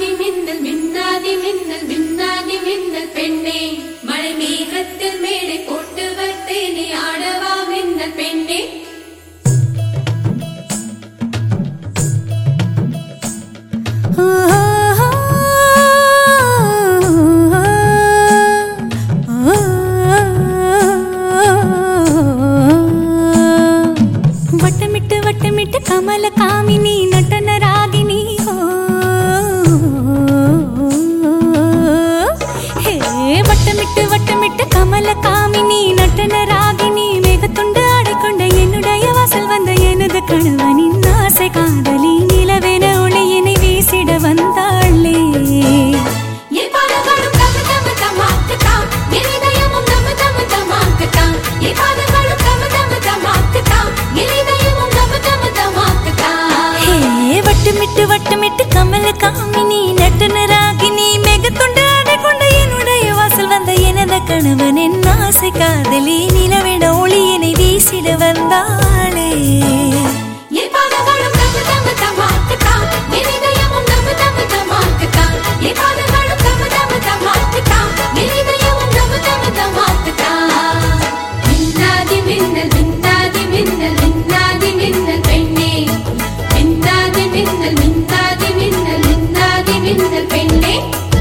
மின்னாதி மின்னல் மின்னாதி மின்னல் மின்னாதி மின்னல் பெண்ணே மழை மேகத்தில் மேடை போட்டு வந்தேனே ஆடவா மின்னல் பெண்ணே வட்டமிட்டு வட்டமிட்டு கமல காமினி நட்டன ராகினி ஓ. ஹே, வட்டமிட்டு வட்டமிட்டு கமல காமினி நட்டன ராகினி மேகத்துண்டு ஆடிக்கொண்ட என்னுடைய வாசல் வந்த எனது கணவனின் ஆசை காதலி நிலவென ஒளியினை வீசிட வந்தாளே என் பாதங்களும் தம தம தமாக்குத்தான் என் இதயமும் தம தம தமாக்குத்தான் என் பாதங்களும் தம தம தமாக்குத்தான் என் இதயமும் தம தம தமாக்குத்தான் ஹே, வட்டமிட்டு வட்டமிட்டு கமல காமினி நட்டன ராகினி மேகத்துண்டு ஆடிக்கொண்ட என்னுடைய வாசல் வந்த எனது கணவன் என் ஆசை காதலி நிலவிட ஒளியினை வீசிட வந்தாளே என் பாதங்களும் தம தம தமாக்குத்தான் என் இதயமும் தம தம தமாக்குத்தான் என் பாதங்களும் தம தம தமாக்குத்தான் என் இதயமும் தம தம தமாக்குத்தான் மின்னாதி மின்னல் மின்னாதி மின்னல் மின்னாதி மின்னல் பெண்ணே மின்னாதி மின்னல் மின்னாதி மின்னல் மின்னாதி மின்னல் பெண்ணே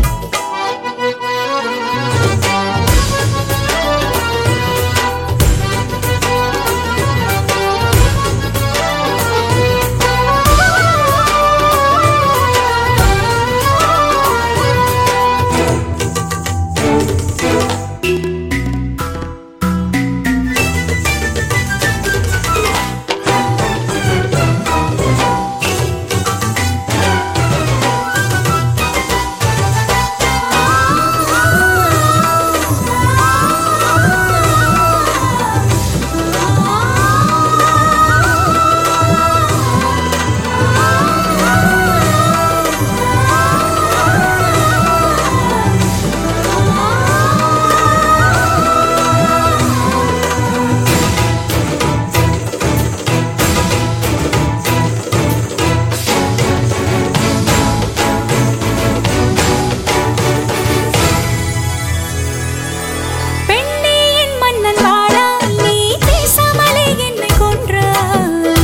பெண்ணே என் மன்னன் வாழா நீ பேசாமலே என்னை கொன்றாய்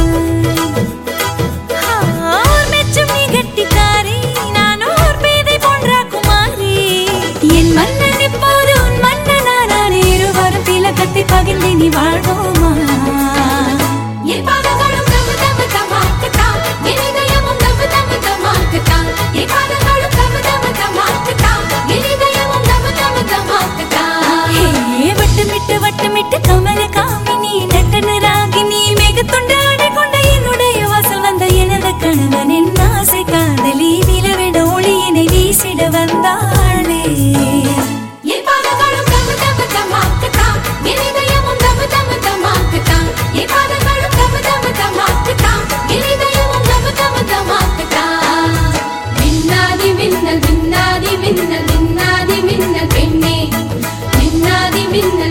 ஆர் மெச்சும் நீ கெட்டிக்காரி நான் ஓர் பேதை போன்ற குமாரி என் மன்னன் இப்போது உன் மன்னனானானே இருவரும் திலகத்தை பகிர்ந்து நீ வாழ்வோமா என் பாதங்களும் தம தம தமாக்குத்தான் என் இதயமும் தம தம தமாக்குத்தான் என் பாதங்களும் தம தம தமாக்குத்தான் என் இதயமும் தம தம தமாக்குத்தான் ஹே, வட்டமிட்டு வட்டமிட்டு கமல காமினி நட்டன ராகினி மேகத்துண்டு ஆடிக்கொண்ட என்னுடைய வாசல் வந்த எனது கணவன் என் ஆசை காதலி நிலவிட ஒளியினை வீசிட வந்தாளே என் பாதங்களும் தம தம தமாக்குத்தான் என் இதயமும் தம தம தமாக்குத்தான் என் பாதங்களும் தம தம தமாக்குத்தான் என் இதயமும் தம தம தமாக்குத்தான் மின்னாதி மின்னல் மின்னாதி மின்னல் மின்னாதி மின்னல் பெண்ணே மின்னாதி மின்னல்